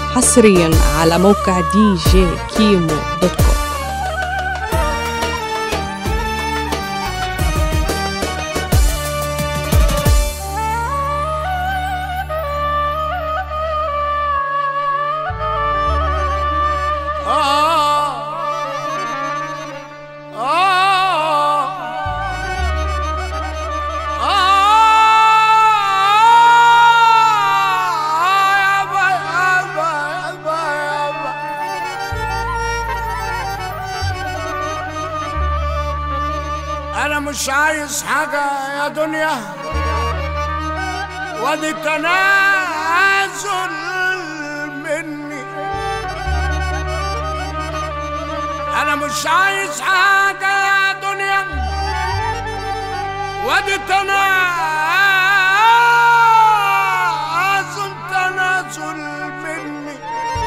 حصريا على موقع دي جي كيمو دوت كوم انا مش عايز حاجة يا دنيا وادي تنازل مني انا مش عايز حاجة يا دنيا وادي تنازل تنازل مني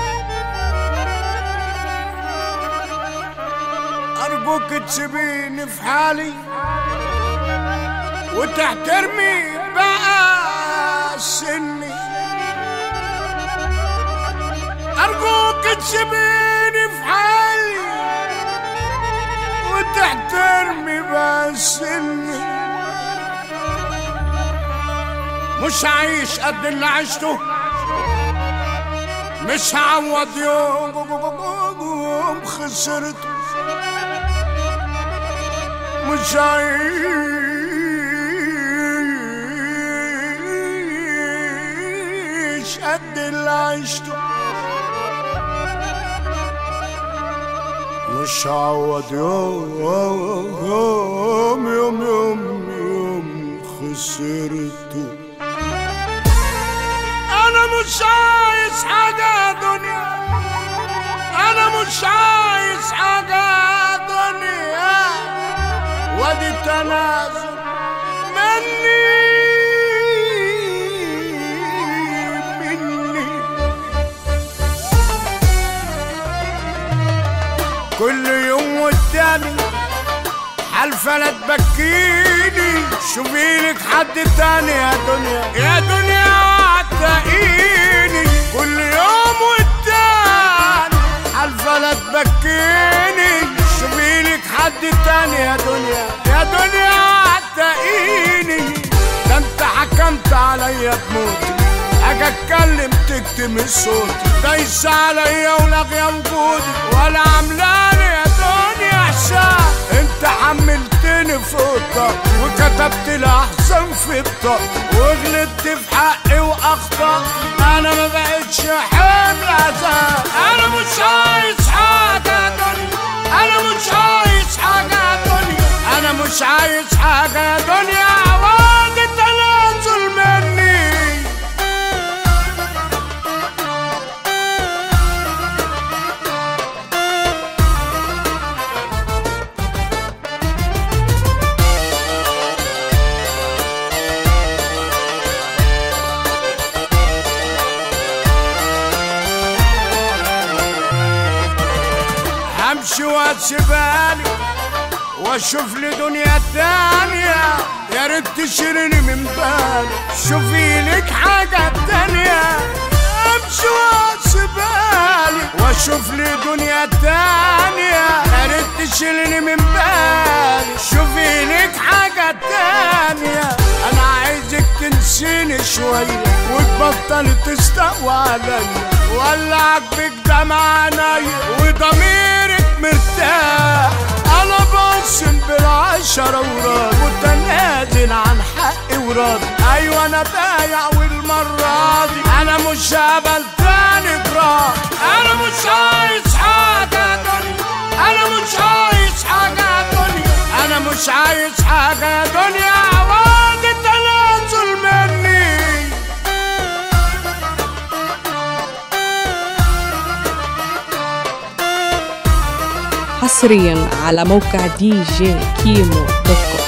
أرجوك تسيبيني في حالي وتحترمي بقى سني أرجوك تسيبيني في حالي وتحترمي بقى سني مش عايش قد اللي عشته مش هعوض يوم يوم خسرته مش عايش قد اللي عشته مش هعوض يوم يوم يوم يوم يوم خسرته انا مش عايز حاجة يا دنيا انا مش عايز حاجة يا دنيا وادي التنازل مني مني كل يوم والتاني حلفة لا تبكيني شوفي لك حد تاني يا دنيا يا دنيا هتلاقيني كل يوم والتاني حلفة لا تبكيني شوفي لك حد تاني يا دنيا يا دنيا هتلاقيني ده انت حكمت عليا بموتي اجي اتكلم تكتم الصوت دايس عليا ولاغيه وجودي ولا عاملاني يا دنيا حساب انت حملتني في اوضتك وكتبت لي احسن في الطاق وغلطت في حقي واخطأت انا ما بقتش حمل عذاب انا مش عايز حاجه يا دنيا انا مش عايز حاجه يا دنيا انا مش عايز حاجه يا دنيا عواد التنازل مني همشي واسيبالي واشوف لي دنيا تانية يا ريت تشيلني من بالي شوفي لك حاجة تانية امشي واسيبالي واشوف لي دنيا تانية يا ريت تشيلني من بالي شوفي لك حاجة تانية انا عايزك تنسيني شوية وتبطلي تستقوى عليا ولا عاجبك دمع عينيا وضميرك مرتاح انا بقسم بالعشرة وراضي متنازل عن حقي وراضي ايوه انا بايع والمرة دي انا مش هقبل تاني جراح انا مش عايز حاجة يا دنيا انا مش عايز حاجة يا دنيا انا مش عايز حاجة يا دنيا عواد التنازل مني حصريا على موقع دي جي كيمو دوت كوم